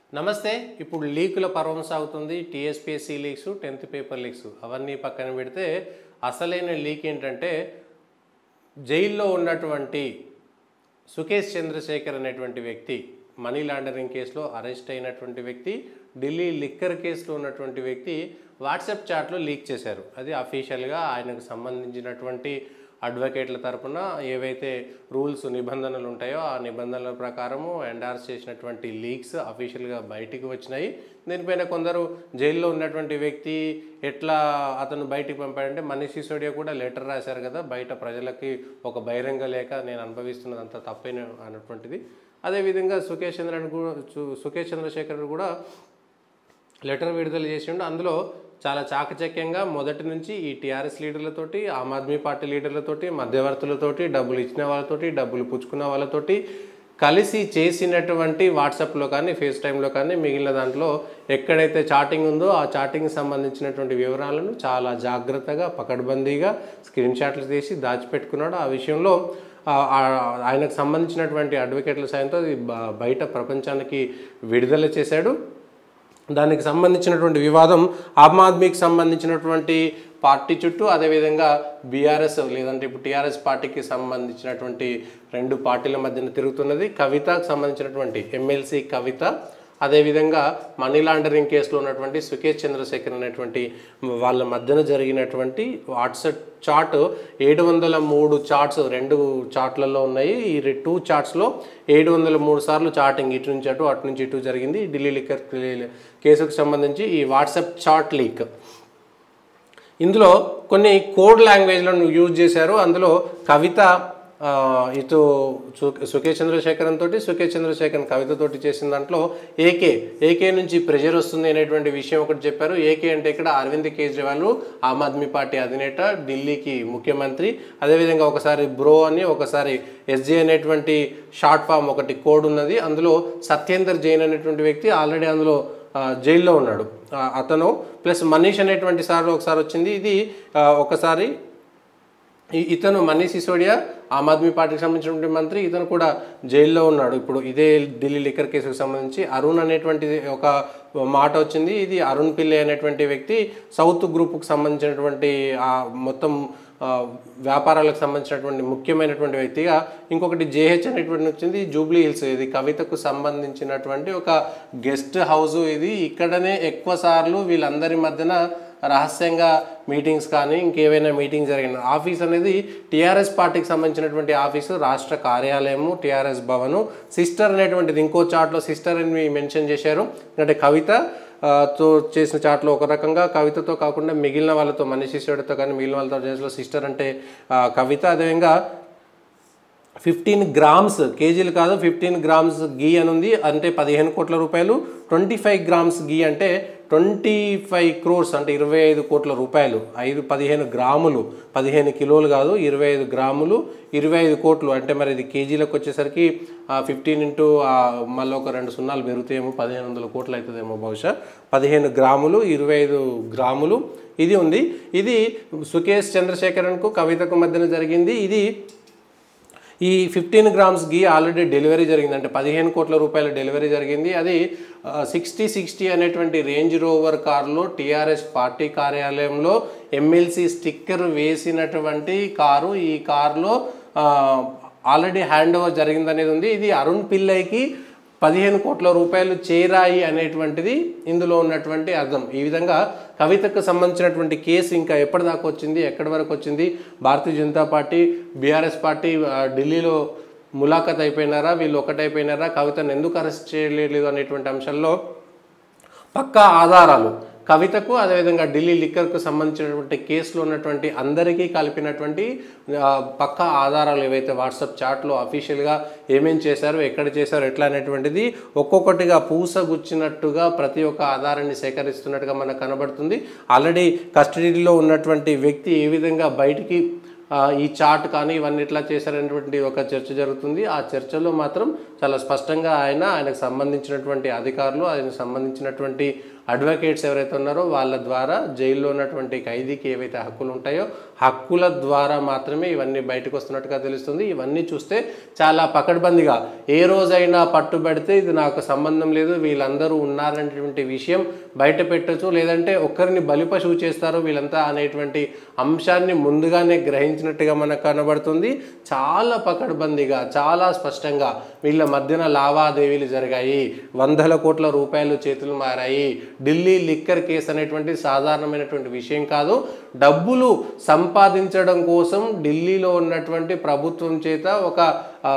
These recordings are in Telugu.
నమస్తే ఇప్పుడు లీకుల పర్వం సాగుతుంది TSPSC leaks tenth paper leaks అవన్నీ పక్కన పెడితే అసలైన లీక్ ఏంటంటే జైల్లో ఉన్నటువంటి సుకేష్ చంద్రశేఖర్ అనేటువంటి వ్యక్తి మనీ లాండరింగ్ కేసులో అరెస్ట్ అయినటువంటి వ్యక్తి ఢిల్లీ లిక్కర్ కేసులో ఉన్నటువంటి వ్యక్తి వాట్సాప్ చాట్లో లీక్ చేశారు అది అఫీషియల్గా ఆయనకు సంబంధించినటువంటి అడ్వకేట్ల తరపున ఏవైతే రూల్స్ నిబంధనలు ఉంటాయో ఆ నిబంధనల ప్రకారము ఎండార్స్ చేసినటువంటి లీక్స్ అఫీషియల్గా బయటికి వచ్చినాయి దీనిపైన కొందరు జైల్లో ఉన్నటువంటి వ్యక్తి ఎట్లా అతను బయటికి పంపాడంటే మనీష్ సిసోడియా కూడా లెటర్ రాశారు కదా బయట ప్రజలకి ఒక బహిరంగ లేక నేను అనుభవిస్తున్నదంతా తప్పైన అన్నటువంటిది అదేవిధంగా సుకేష్ చంద్రన్ కూడా సు- సుకేష్ చంద్రశేఖర్ కూడా లెటర్ విడుదల చేసిండు అందులో చాలా చాకచక్యంగా మొదటి నుంచి ఈ టీఆర్ఎస్ లీడర్లతోటి ఆమ్ ఆద్మీ పార్టీ లీడర్లతోటి మధ్యవర్తులతోటి డబ్బులు ఇచ్చిన వాళ్ళతోటి డబ్బులు పుచ్చుకున్న వాళ్ళతోటి కలిసి చేసినటువంటి వాట్సాప్లో కానీ ఫేస్ టైంలో కానీ మిగిలిన దాంట్లో ఎక్కడైతే చాటింగ్ ఉందో ఆ చాటింగ్ సంబంధించినటువంటి వివరాలను చాలా జాగ్రత్తగా పకడ్బందీగా స్క్రీన్ షాట్లు తీసి దాచిపెట్టుకున్నాడు ఆ విషయంలో ఆ- ఆ- ఆయనకు సంబంధించినటువంటి అడ్వకేట్ల సాయంతో ఇది బ- బయట ప్రపంచానికి విడుదల చేశాడు దానికి సంబంధించినటువంటి వివాదం ఆమ్ ఆద్మీకి సంబంధించినటువంటి పార్టీ చుట్టూ అదేవిధంగా బీఆర్ఎస్ లేదంటే ఇప్పుడు టీఆర్ఎస్ పార్టీకి సంబంధించినటువంటి రెండు పార్టీల మధ్యన తిరుగుతున్నది కవితకు సంబంధించినటువంటి ఎమ్మెల్సీ కవిత అదేవిధంగా మనీ లాండరింగ్ కేసులో ఉన్నటువంటి సుకేష్ చంద్రశేఖర్ అనేటువంటి వాళ్ళ మధ్యన జరిగినటువంటి వాట్సాప్ చాట్ ఏడు వందల మూడు చాట్స్ రెండు చాట్లలో ఉన్నాయి ఈ రె- టూ చాట్స్లో ఏడు వందల మూడు సార్లు చాటింగ్ ఇటు నుంచి అటు అటు నుంచి ఇటు జరిగింది ఢిల్లీ లిక్కర్ కేసుకు సంబంధించి ఈ వాట్సాప్ చాట్ లీక్ ఇందులో కొన్ని కోడ్ లాంగ్వేజ్లను యూజ్ చేశారు అందులో కవిత ఆ, ఇటు సు- సుకేష్ చంద్రశేఖరన్ తోటి సుకేష్ చంద్రశేఖరన్ కవితతోటి చేసిన దాంట్లో ఏకే ఏకే నుంచి ప్రెజర్ వస్తుంది అనేటువంటి విషయం ఒకటి చెప్పారు ఏకే అంటే ఇక్కడ అరవింద్ కేజ్రీవాల్ ఆమ్ ఆద్మీ పార్టీ అధినేత ఢిల్లీకి ముఖ్యమంత్రి అదేవిధంగా ఒకసారి బ్రో అని ఒకసారి ఎస్జే అనేటువంటి షార్ట్ ఫామ్ ఒకటి కోడ్ ఉన్నది అందులో సత్యేందర్ జైన్ అనేటువంటి వ్యక్తి ఆల్రెడీ అందులో ఆ, జైల్లో ఉన్నాడు ఆ, అతను ప్లస్ మనీష్ అనేటువంటి సార్ ఒకసారి వచ్చింది ఇది ఆ, ఒకసారి ఈ- ఇతను మనీష్ సిసోడియా ఆమ్ ఆద్మీ పార్టీకి సంబంధించినటువంటి మంత్రి ఇతను కూడా జైల్లో ఉన్నాడు ఇప్పుడు ఇదే ఢిల్లీ లిక్కర్ కేసుకు సంబంధించి అరుణ్ అనేటువంటి ఒక మాట వచ్చింది ఇది అరుణ్ పిల్లే అనేటువంటి వ్యక్తి సౌత్ గ్రూప్కి సంబంధించినటువంటి ఆ మొత్తం ఆ, వ్యాపారాలకు సంబంధించినటువంటి ముఖ్యమైనటువంటి వ్యక్తిగా ఇంకొకటి జేహెచ్ అనేటువంటి వచ్చింది జూబ్లీ హిల్స్ ఇది కవితకు సంబంధించినటువంటి ఒక గెస్ట్ హౌస్ ఇది ఇక్కడనే ఎక్కువ సార్లు వీళ్ళందరి మధ్యన రహస్యంగా మీటింగ్స్ కానీ ఇంకేవైనా మీటింగ్ జరిగిన ఆఫీస్ అనేది టీఆర్ఎస్ పార్టీకి సంబంధించినటువంటి ఆఫీసు రాష్ట్ర కార్యాలయము టీఆర్ఎస్ భవను సిస్టర్ అనేటువంటిది ఇంకో చాట్లో సిస్టర్ అని మెన్షన్ చేశారు అంటే కవిత ఆ, తో చేసిన చాట్లో ఒక రకంగా కవితతో కాకుండా మిగిలిన వాళ్ళతో మనీష్ సిసోడితో కానీ మిగిలిన వాళ్ళతో చేసిన సిస్టర్ అంటే ఆ, కవిత అదేవిధంగా ఫిఫ్టీన్ గ్రామ్స్ కేజీలు కాదు ఫిఫ్టీన్ గ్రామ్స్ గీ అని ఉంది అంటే పదిహేను కోట్ల రూపాయలు ట్వంటీ ఫైవ్ గ్రామ్స్ గీ అంటే ట్వంటీ ఫైవ్ క్రోర్స్ అంటే ఇరవై ఐదు కోట్ల రూపాయలు ఐదు పదిహేను గ్రాములు పదిహేను కిలోలు కాదు ఇరవై ఐదు గ్రాములు ఇరవై ఐదు కోట్లు అంటే మరి ఇది కేజీలకు వచ్చేసరికి ఫిఫ్టీన్ ఇంటూ మళ్ళీ ఒక రెండు సున్నాలు పెరుగుతాయేమో పదిహేను వందల కోట్లు అవుతుందేమో బహుశా పదిహేను గ్రాములు ఇరవై ఐదు గ్రాములు ఇది ఉంది ఇది సుకేష్ చంద్రశేఖరన్కు కవితకు మధ్యన జరిగింది ఇది ఈ fifteen grams ghee already delivery జరిగింది అంటే పదిహేను కోట్ల రూపాయల డెలివరీ జరిగింది అది సిక్స్టీ సిక్స్టీ అనేటువంటి రేంజ్ రోవర్ కారులో టీఆర్ఎస్ పార్టీ కార్యాలయంలో ఎమ్మెల్సీ స్టిక్కర్ వేసినటువంటి కారు ఈ కారులో ఆల్రెడీ హ్యాండ్ ఓవర్ జరిగిందనేది ఉంది ఇది అరుణ్ పిల్లైకి పదిహేను కోట్ల రూపాయలు చేరాయి అనేటువంటిది ఇందులో ఉన్నటువంటి అర్థం ఈ విధంగా కవితకు సంబంధించినటువంటి కేసు ఇంకా ఎప్పటిదాకా వచ్చింది ఎక్కడి వరకు వచ్చింది Bharatiya Janata party BRS party ఆ, ఢిల్లీలో ములాఖత్ అయిపోయినారా వీళ్ళు ఒకటైపోయినారా కవితను ఎందుకు అరెస్ట్ చేయలేదు అనేటువంటి అంశంలో పక్కా ఆధారాలు కవితకు అదేవిధంగా ఢిల్లీ లిక్కర్కు సంబంధించినటువంటి కేసులో ఉన్నటువంటి అందరికీ కలిపినటువంటి ఆ, పక్కా ఆధారాలు ఏవైతే వాట్సాప్ చాట్లో అఫీషియల్గా ఏమేం చేశారు ఎక్కడ చేశారు ఎట్లా అనేటువంటిది ఒక్కొక్కటిగా పూసగుచ్చినట్టుగా ప్రతి ఒక్క ఆధారాన్ని సేకరిస్తున్నట్టుగా మనకు కనబడుతుంది ఆల్రెడీ కస్టడీలో ఉన్నటువంటి వ్యక్తి ఏ విధంగా బయటికి ఆ, ఈ చాట్ కానీ ఇవన్నీ ఎట్లా చేశారనేటువంటి ఒక చర్చ జరుగుతుంది ఆ చర్చలో మాత్రం చాలా స్పష్టంగా ఆయన ఆయనకు సంబంధించినటువంటి అధికారులు ఆయనకు సంబంధించినటువంటి అడ్వకేట్స్ ఎవరైతే ఉన్నారో వాళ్ళ ద్వారా జైల్లో ఉన్నటువంటి ఖైదీకి ఏవైతే హక్కులు ఉంటాయో హక్కుల ద్వారా మాత్రమే ఇవన్నీ బయటకు వస్తున్నట్టుగా తెలుస్తుంది ఇవన్నీ చూస్తే చాలా పకడ్బందీగా ఏ రోజైనా పట్టుబడితే ఇది నాకు సంబంధం లేదు వీళ్ళందరూ ఉన్నారనేటువంటి విషయం బయట పెట్టచ్చు లేదంటే ఒక్కరిని బలిపశువు చేస్తారు వీళ్ళంతా అనేటువంటి అంశాన్ని ముందుగానే గ్రహించినట్టుగా మనకు కనబడుతుంది చాలా పకడ్బందీగా చాలా స్పష్టంగా వీళ్ళ మధ్యన లావాదేవీలు జరిగాయి వందల కోట్ల రూపాయలు చేతులు మారాయి ఢిల్లీ లిక్కర్ కేసు అనేటువంటి సాధారణమైనటువంటి విషయం కాదు డబ్బులు సంపాదించడం కోసం ఢిల్లీలో ఉన్నటువంటి ప్రభుత్వం చేత ఒక ఆ,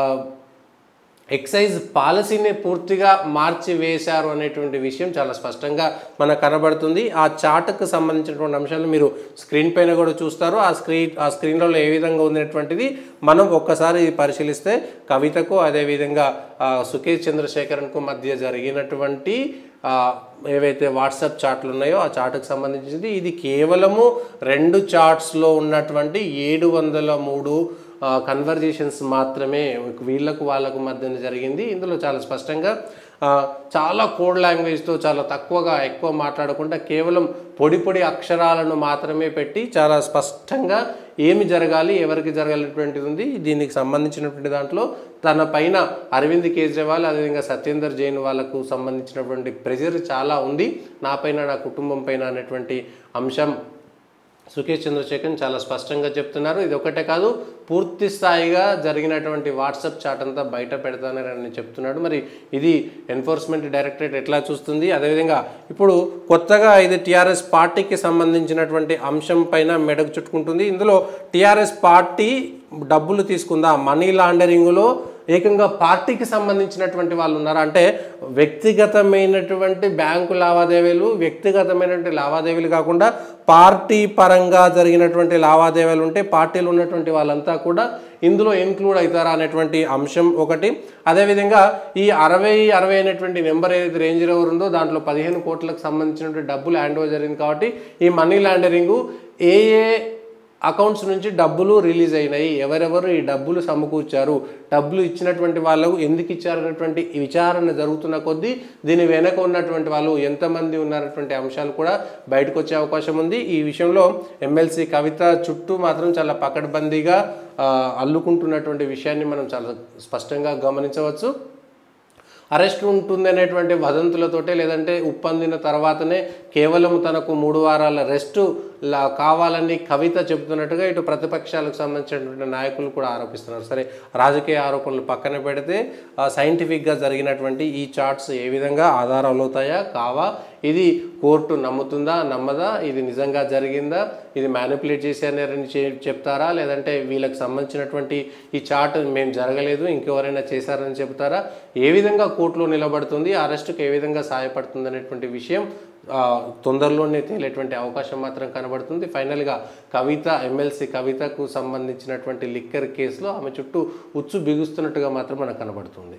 ఎక్సైజ్ పాలసీని పూర్తిగా మార్చి వేశారు అనేటువంటి విషయం చాలా స్పష్టంగా మనకు కనబడుతుంది ఆ చార్ట్కు సంబంధించినటువంటి అంశాలు మీరు స్క్రీన్ పైన కూడా చూస్తారు ఆ స్క్రీన్ ఆ స్క్రీన్లో ఏ విధంగా ఉన్నటువంటిది మనం ఒక్కసారి పరిశీలిస్తే కవితకు అదేవిధంగా ఆ, సుకేష్ చంద్రశేఖరన్కు మధ్య జరిగినటువంటి ఆ, ఏవైతే వాట్సాప్ చాట్లు ఉన్నాయో ఆ చార్ట్కి సంబంధించింది ఇది కేవలము రెండు చార్ట్స్లో ఉన్నటువంటి ఏడు వందల మూడు కన్వర్జేషన్స్ మాత్రమే వీళ్ళకు వాళ్ళకు మధ్యన జరిగింది ఇందులో చాలా స్పష్టంగా ఆ, చాలా కోడ్ లాంగ్వేజ్తో చాలా తక్కువగా ఎక్కువ మాట్లాడకుండా కేవలం పొడి పొడి అక్షరాలను మాత్రమే పెట్టి చాలా స్పష్టంగా ఏమి జరగాలి ఎవరికి జరగాలనేటువంటిది ఉంది దీనికి సంబంధించినటువంటి దాంట్లో తన పైన అరవింద్ కేజ్రీవాల్ అదేవిధంగా సత్యేందర్ జైన్ వాళ్ళకు సంబంధించినటువంటి ప్రెజర్ చాలా ఉంది నా పైన నా కుటుంబం పైన అనేటువంటి అంశం సుకేష్ చంద్రశేఖర్ చాలా స్పష్టంగా చెప్తున్నారు ఇది ఒకటే కాదు పూర్తి స్థాయిగా జరిగినటువంటి వాట్సాప్ చాట్ అంతా బయట పెడతానని చెప్తున్నాడు మరి ఇది ఎన్ఫోర్స్మెంట్ డైరెక్టరేట్ ఎట్లా చూస్తుంది అదేవిధంగా ఇప్పుడు కొత్తగా ఇది టీఆర్ఎస్ పార్టీకి సంబంధించినటువంటి అంశం పైన మెడకు చుట్టుకుంటుంది ఇందులో టీఆర్ఎస్ పార్టీ డబ్బులు తీసుకుందా మనీ లాండరింగ్లో ఏకంగా పార్టీకి సంబంధించినటువంటి వాళ్ళు ఉన్నారు అంటే వ్యక్తిగతమైనటువంటి బ్యాంకు లావాదేవీలు వ్యక్తిగతమైనటువంటి లావాదేవీలు కాకుండా పార్టీ పరంగా జరిగినటువంటి లావాదేవీలు ఉంటే పార్టీలు ఉన్నటువంటి వాళ్ళంతా కూడా ఇందులో ఇన్క్లూడ్ అవుతారా అనేటువంటి అంశం ఒకటి అదేవిధంగా ఈ అరవై అరవై అనేటువంటి నెంబర్ ఏదైతే రేంజ్ రోవర్ ఉందో దాంట్లో పదిహేను కోట్లకు సంబంధించినటువంటి డబ్బులు హ్యాండ్ ఓవర్ జరిగింది కాబట్టి ఈ మనీ లాండరింగు ఏ ఏ అకౌంట్స్ నుంచి డబ్బులు రిలీజ్ అయినాయి ఎవరెవరు ఈ డబ్బులు సమకూర్చారు డబ్బులు ఇచ్చినటువంటి వాళ్ళకు ఎందుకు ఇచ్చారనేటువంటి ఈ విచారణ జరుగుతున్న కొద్దీ దీని వెనక ఉన్నటువంటి వాళ్ళు ఎంతమంది ఉన్నారనేటువంటి అంశాలు కూడా బయటకు వచ్చే అవకాశం ఉంది ఈ విషయంలో ఎమ్మెల్సీ కవిత చుట్టూ మాత్రం చాలా పకడ్బందీగా ఆ, అల్లుకుంటున్నటువంటి విషయాన్ని మనం చాలా స్పష్టంగా గమనించవచ్చు అరెస్ట్ ఉంటుంది అనేటువంటి వదంతులతోటే లేదంటే ఉప్పందిన తర్వాతనే కేవలం తనకు మూడు వారాల రెస్ట్ లా కావాలని కవిత చెబుతున్నట్టుగా ఇటు ప్రతిపక్షాలకు సంబంధించినటువంటి నాయకులు కూడా ఆరోపిస్తున్నారు సరే రాజకీయ ఆరోపణలు పక్కన పెడితే ఆ, సైంటిఫిక్గా జరిగినటువంటి ఈ చార్ట్స్ ఏ విధంగా ఆధారాలు అవుతాయా కావా ఇది కోర్టు నమ్ముతుందా నమ్మదా ఇది నిజంగా జరిగిందా ఇది మ్యానిపులేట్ చేశారని చె- చెప్తారా లేదంటే వీళ్ళకి సంబంధించినటువంటి ఈ చార్ట్ మేము జరగలేదు ఇంకెవరైనా చేశారని చెప్తారా ఏ విధంగా కోర్టులో నిలబడుతుంది అరెస్టుకు ఏ విధంగా సహాయపడుతుంది అనేటువంటి విషయం ఆ, తొందరలోనే తేలేటువంటి అవకాశం మాత్రం కనబడుతుంది ఫైనల్గా కవిత ఎమ్మెల్సీ కవితకు సంబంధించినటువంటి లిక్కర్ కేసులో ఆమె చుట్టూ ఉచ్చు బిగుస్తున్నట్టుగా మాత్రం మనకు కనబడుతుంది